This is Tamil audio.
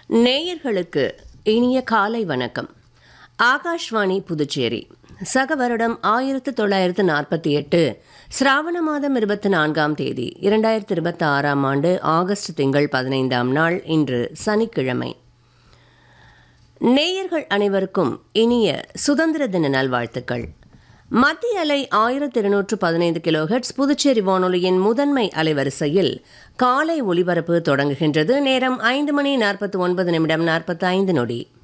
நேயர்களுக்கு இனிய காலை வணக்கம் ஆகாஷ்வாணி புதுச்சேரி சக வருடம் ஆயிரத்து தொள்ளாயிரத்து நாற்பத்தி எட்டு சிராவண மாதம் இருபத்தி நான்காம் தேதி இரண்டாயிரத்து இருபத்தி ஆறாம் ஆண்டு ஆகஸ்ட் திங்கள் பதினைந்தாம் நாள் இன்று சனிக்கிழமை நேயர்கள் அனைவருக்கும் இனிய சுதந்திர தின நல்வாழ்த்துக்கள் மத்திய அலை ஆயிரத்தி இருநூற்று பதினைந்து கிலோஹெட்ஸ் புதுச்சேரி வானொலியின் முதன்மை அலைவரிசையில் காலை ஒலிபரப்பு தொடங்குகின்றது நேரம் ஐந்து மணி நாற்பத்தி ஒன்பது நிமிடம் நாற்பத்தி ஐந்து நொடி